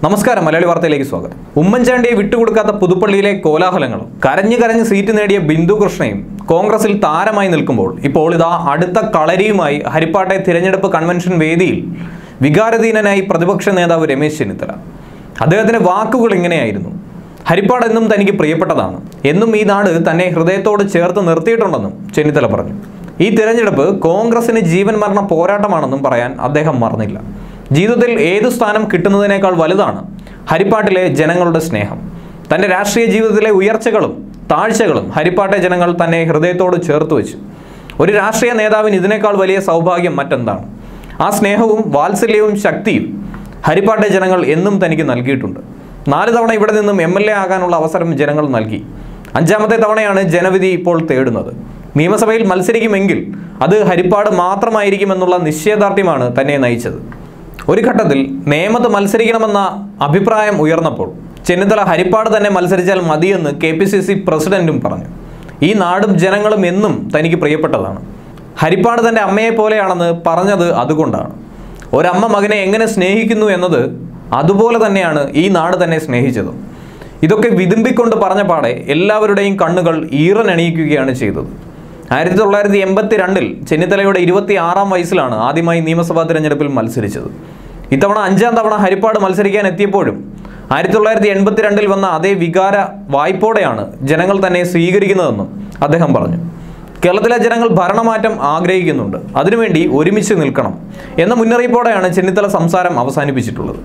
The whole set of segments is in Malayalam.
നമസ്കാരം മലയാളി വാർത്തയിലേക്ക് സ്വാഗതം ഉമ്മൻചാണ്ടിയെ വിട്ടുകൊടുക്കാത്ത പുതുപ്പള്ളിയിലെ കോലാഹലങ്ങളും കരഞ്ഞു കരഞ്ഞ് സീറ്റ് നേടിയ ബിന്ദു കൃഷ്ണയും കോൺഗ്രസിൽ താരമായി നിൽക്കുമ്പോൾ ഇപ്പോൾ ഇതാ അടുത്ത കളരിയുമായി ഹരിപ്പാട്ടെ തിരഞ്ഞെടുപ്പ് കൺവെൻഷൻ വേദിയിൽ വികാരധീനനായി പ്രതിപക്ഷ നേതാവ് രമേശ് ചെന്നിത്തല അദ്ദേഹത്തിന്റെ വാക്കുകൾ ഇങ്ങനെയായിരുന്നു ഹരിപ്പാട് എന്നും തനിക്ക് പ്രിയപ്പെട്ടതാണ് എന്നും ഈ നാട് തന്നെ ഹൃദയത്തോട് ചേർത്ത് നിർത്തിയിട്ടുണ്ടെന്നും ചെന്നിത്തല പറഞ്ഞു ഈ തിരഞ്ഞെടുപ്പ് കോൺഗ്രസിന് ജീവൻ മരണ പോരാട്ടമാണെന്നും പറയാൻ അദ്ദേഹം മറന്നില്ല ജീവിതത്തിൽ ഏതു സ്ഥാനം കിട്ടുന്നതിനേക്കാൾ വലുതാണ് ഹരിപ്പാട്ടിലെ ജനങ്ങളുടെ സ്നേഹം തൻ്റെ രാഷ്ട്രീയ ജീവിതത്തിലെ ഉയർച്ചകളും താഴ്ചകളും ഹരിപ്പാട്ടെ ജനങ്ങൾ തന്നെ ഹൃദയത്തോട് ചേർത്ത് വെച്ചു ഒരു രാഷ്ട്രീയ നേതാവിന് ഇതിനേക്കാൾ വലിയ സൗഭാഗ്യം മറ്റെന്താണ് ആ സ്നേഹവും വാത്സല്യവും ശക്തിയും ഹരിപ്പാട്ടെ ജനങ്ങൾ എന്നും തനിക്ക് നൽകിയിട്ടുണ്ട് നാല് തവണ ഇവിടെ നിന്നും എം എൽ എ ആകാനുള്ള അവസരം ജനങ്ങൾ നൽകി അഞ്ചാമത്തെ തവണയാണ് ജനവിധി ഇപ്പോൾ തേടുന്നത് നിയമസഭയിൽ മത്സരിക്കുമെങ്കിൽ അത് ഹരിപ്പാട് മാത്രമായിരിക്കുമെന്നുള്ള നിശ്ചയദാർഢ്യമാണ് തന്നെ നയിച്ചത് ഒരു ഘട്ടത്തിൽ നേമത്ത് മത്സരിക്കണമെന്ന അഭിപ്രായം ഉയർന്നപ്പോൾ ചെന്നിത്തല ഹരിപ്പാട് തന്നെ മത്സരിച്ചാൽ മതിയെന്ന് കെ പി സി സി പ്രസിഡന്റും പറഞ്ഞു ഈ നാടും ജനങ്ങളും എന്നും തനിക്ക് പ്രിയപ്പെട്ടതാണ് ഹരിപ്പാട് തൻ്റെ അമ്മയെ പോലെയാണെന്ന് പറഞ്ഞത് അതുകൊണ്ടാണ് ഒരമ്മ മകനെ എങ്ങനെ സ്നേഹിക്കുന്നു എന്നത് അതുപോലെ തന്നെയാണ് ഈ നാട് തന്നെ സ്നേഹിച്ചത് ഇതൊക്കെ വിതുമ്പിക്കൊണ്ട് പറഞ്ഞ പാടെ എല്ലാവരുടെയും കണ്ണുകൾ ഈറനണിയിക്കുകയാണ് ചെയ്തത് ആയിരത്തി തൊള്ളായിരത്തി എൺപത്തി രണ്ടിൽ ചെന്നിത്തലയുടെ ഇരുപത്തി ആറാം വയസ്സിലാണ് ആദ്യമായി നിയമസഭാ തിരഞ്ഞെടുപ്പിൽ മത്സരിച്ചത് ഇത്തവണ അഞ്ചാം തവണ ഹരിപ്പാട് മത്സരിക്കാൻ എത്തിയപ്പോഴും ആയിരത്തി തൊള്ളായിരത്തി എൺപത്തിരണ്ടിൽ വന്ന അതേ വികാര വായ്പോടെയാണ് ജനങ്ങൾ തന്നെ സ്വീകരിക്കുന്നതെന്നും അദ്ദേഹം പറഞ്ഞു കേരളത്തിലെ ജനങ്ങൾ ഭരണമാറ്റം ആഗ്രഹിക്കുന്നുണ്ട് അതിനുവേണ്ടി ഒരുമിച്ച് നിൽക്കണം എന്ന മുന്നറിയിപ്പോടെയാണ് ചെന്നിത്തല സംസാരം അവസാനിപ്പിച്ചിട്ടുള്ളത്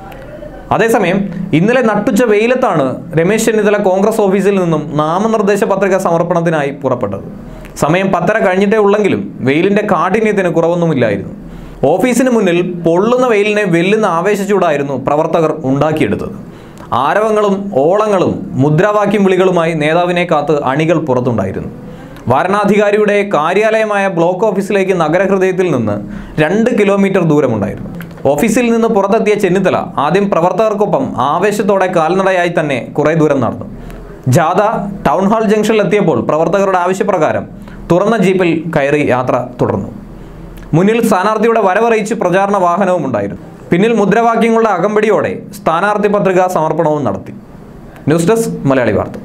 അതേസമയം ഇന്നലെ നട്ടുച്ച വെയിലത്താണ് രമേശ് ചെന്നിത്തല കോൺഗ്രസ് ഓഫീസിൽ നിന്നും നാമനിർദ്ദേശ പത്രിക സമർപ്പണത്തിനായി പുറപ്പെട്ടത് സമയം പത്തര കഴിഞ്ഞിട്ടേ ഉള്ളെങ്കിലും വെയിലിന്റെ കാഠിന്യത്തിന് കുറവൊന്നുമില്ലായിരുന്നു ഓഫീസിന് മുന്നിൽ പൊള്ളുന്ന വെയിലിനെ വെല്ലുന്ന ആവേശച്ചൂടായിരുന്നു പ്രവർത്തകർ ഉണ്ടാക്കിയെടുത്തത് ആരവങ്ങളും ഓളങ്ങളും മുദ്രാവാക്യം വിളികളുമായി നേതാവിനെ കാത്ത് അണികൾ പുറത്തുണ്ടായിരുന്നു വാരണാധികാരിയുടെ കാര്യാലയമായ ബ്ലോക്ക് ഓഫീസിലേക്ക് നഗരഹൃദയത്തിൽ നിന്ന് രണ്ട് കിലോമീറ്റർ ദൂരമുണ്ടായിരുന്നു ഓഫീസിൽ നിന്ന് പുറത്തെത്തിയ ചെന്നിത്തല ആദ്യം പ്രവർത്തകർക്കൊപ്പം ആവേശത്തോടെ കാൽനടയായി തന്നെ കുറേ ദൂരം നടന്നു ജാഥ ടൗൺ ഹാൾ ജംഗ്ഷനിൽ എത്തിയപ്പോൾ പ്രവർത്തകരുടെ ആവശ്യപ്രകാരം തുറന്ന ജീപ്പിൽ കയറി യാത്ര തുടർന്നു മുന്നിൽ സ്ഥാനാർത്ഥിയുടെ വരവറിയിച്ച് പ്രചാരണ വാഹനവും ഉണ്ടായിരുന്നു പിന്നിൽ മുദ്രാവാക്യങ്ങളുടെ അകമ്പടിയോടെ സ്ഥാനാർത്ഥി പത്രികാ സമർപ്പണവും നടത്തി ന്യൂസ് ഡെസ്ക് മലയാളി വാർത്ത